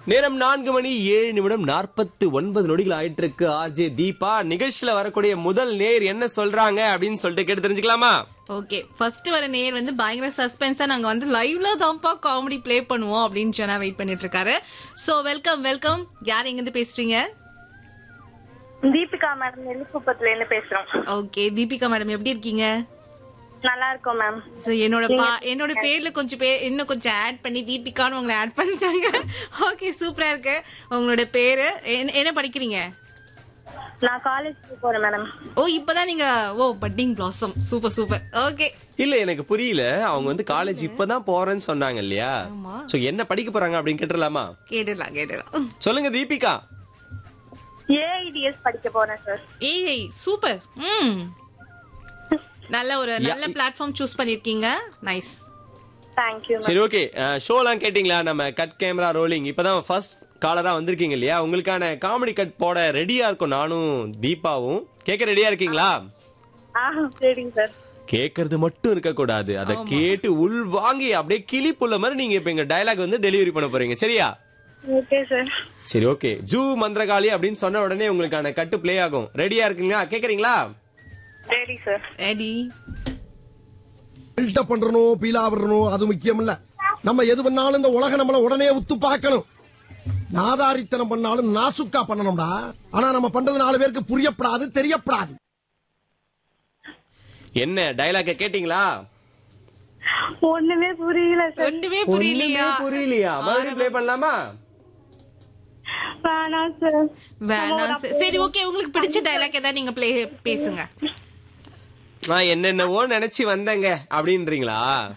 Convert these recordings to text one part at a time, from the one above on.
நேரம் நான்கு மணி ஏழு நிமிடம் நாற்பத்தி ஒன்பது நொடிகள் ஆயிட்டு இருக்கு ஆர்ஜே தீபா நிகழ்ச்சியில வரக்கூடிய முதல் நேர் என்ன சொல்றாங்க அப்படின்னு சொல்லிட்டு கேட்டு தெரிஞ்சுக்கலாமா ஓகே ஃபர்ஸ்ட் வர நேர் வந்து பயங்கர சஸ்பென்ஸா நாங்க வந்து லைவ்ல தான்ப்பா காமெடி ப்ளே பண்ணுவோம் அப்படின்னு சொன்னா வெயிட் பண்ணிட்டு இருக்காரு சோ வெல்கம் வெல்கம் யார் எங்க இருந்து பேசுறீங்க தீபிகா மேடம் நெல்லிக்குப்பத்துல இருந்து பேசுறோம் ஓகே தீபிகா மேடம் எப்படி இருக்கீங்க நல்லா இருக்கோம் மேம் So, என்னோட பா என்னோட பேர்ல கொஞ்சம் பேர் இன்னும் கொஞ்சம் ஆட் பண்ணி தீபிகான்னு உங்களை ஆட் பண்ணிட்டாங்க ஓகே சூப்பரா இருக்கு உங்களோட பேரு என்ன- என்ன படிக்கிறீங்க நான் காலேஜ் போறேன் மேடம் ஓ இப்பதான் நீங்க oh budding blossom super super okay இல்ல எனக்கு புரியல அவங்க வந்து காலேஜ் இப்பதான் போறேன்னு சொன்னாங்க இல்லையா ஆமா. சோ என்ன படிக்க போறாங்க அப்படின்னு கேட்டுலாமா கேட்டுடலாம் கேட்டுடலாம் சொல்லுங்க தீபிகா ஏஐடிஎஸ் படிக்க போறேன் சார் ஏய் சூப்பர் ம் நல்ல ஒரு நல்ல பிளாட்ஃபார்ம் சூஸ் பண்ணிருக்கீங்க நைஸ் தேங்க்யூ மேம் சரி ஓகே ஷோலாம் கேட்டிங்களா நம்ம கட் கேமரா ரோலிங் இப்பதான் ஃபர்ஸ்ட் காலரா வந்திருக்கீங்க இல்லையா உங்களுக்கான காமெடி கட் போட ரெடியா இருக்கும் நானும் தீபாவும் கேட்க ரெடியா இருக்கீங்களா ஆ சரிங்க சார் கேக்குறது மட்டும் இருக்க கூடாது அதை கேட்டு உள் வாங்கி அப்படியே கிளி புள்ள மாதிரி நீங்க இப்ப எங்க டயலாக் வந்து டெலிவரி பண்ண போறீங்க சரியா ஓகே சார் சரி ஓகே ஜூ மந்திரகாளி அப்படின்னு சொன்ன உடனே உங்களுக்கான கட்டு ப்ளே ஆகும் ரெடியா இருக்கீங்களா கேக்குறீங்களா ரெடி சார் ரெடி பில்டப் பண்றணும் பீலா விடணும் அது முக்கியம் இல்ல நம்ம எது பண்ணாலும் இந்த உலக நம்மள உடனே உத்து பார்க்கணும் நாதாரித்தனம் பண்ணாலும் நாசுக்கா பண்ணணும்டா ஆனா நம்ம பண்றது நாலு பேருக்கு புரியப்படாது தெரியப்படாது என்ன டயலாக கேட்டீங்களா ஒண்ணுமே புரியல சார் ஒண்ணுமே புரியலையா ஒண்ணுமே புரியலையா மறுபடியும் ப்ளே பண்ணலாமா வேணாம் சார் வேணாம் சரி. சரி ஓகே உங்களுக்கு பிடிச்ச டைலாக் ஏதாவது நீங்க ப்ளே பேசுங்க நான் என்னென்னவோ நினைச்சு வந்தேங்க அப்படின்றீங்களா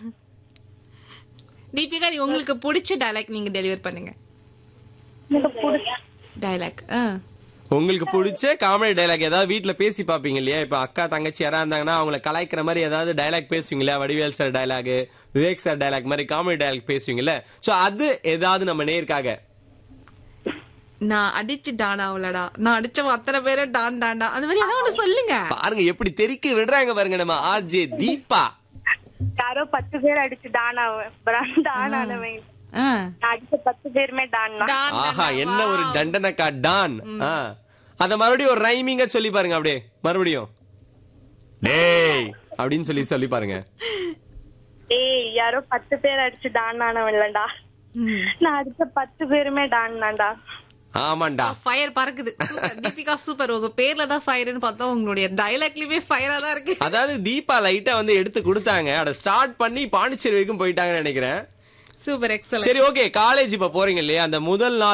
தீபிகா நீ உங்களுக்கு பிடிச்ச டைலாக் நீங்க டெலிவர் பண்ணுங்க எனக்கு பிடிச்ச டைலாக் உங்களுக்கு பிடிச்ச காமெடி டயலாக் ஏதாவது வீட்ல பேசி பாப்பீங்க இல்லையா இப்ப அக்கா தங்கச்சி யாரா இருந்தாங்கன்னா அவங்கள கலாய்க்கிற மாதிரி ஏதாவது டயலாக் பேசுவீங்க இல்லையா Vadivel sir dialogue Vivek sir dialogue மாதிரி காமெடி டயலாக் பேசுவீங்கல்ல சோ அது ஏதாவது நம்ம நேருக்காக நான் அடிச்சு டான் ஆகலடா நான் அடிச்ச அத்தனை பேரும் டான் டான்டா அந்த மாதிரி ஏதாவது ஒண்ணு சொல்லுங்க பாருங்க எப்படி தெறிக்க விடுறாங்க பாருங்க நம்ம ஆர்ஜே தீபா யாரோ பத்து பேர் அடிச்சு டான் ஆவேன் டான் ஆனவன் ஆ. நான் அடிச்ச பத்து பேருமே டான் தான் டான் ஆஹா டான் என்ன ஒரு தண்டனக்கா டான் ஆ. அத மறுபடியும் ஒரு ரைமிங்க சொல்லி பாருங்க அப்படியே மறுபடியும் டேய் அப்படின்னு சொல்லி சொல்லி பாருங்க ஏய் யாரோ பத்து பேர் அடிச்சு டான் ஆனவன் இல்லடா ம். நான் அடிச்ச பத்து பேருமே டான் தான்டா ஆமாண்டா ஃபயர் பறக்குது Super. தீபிகா சூப்பர் உங்க பேர்ல தான் ஃபயர்னு பார்த்தா உங்களுடைய டைலாக்லயுமே ஃபயரா தான் இருக்கு அதாவது தீபா லைட்டா வந்து எடுத்து கொடுத்தாங்க அத ஸ்டார்ட் பண்ணி பாண்டிச்சேரி வரைக்கும் போயிட்டாங்கன்னு நினைக்கிறேன் சூப்பர் எக்ஸலன்ட் சரி ஓகே காலேஜ் இப்ப போறீங்க இல்லையா அந்த முதல் நாள்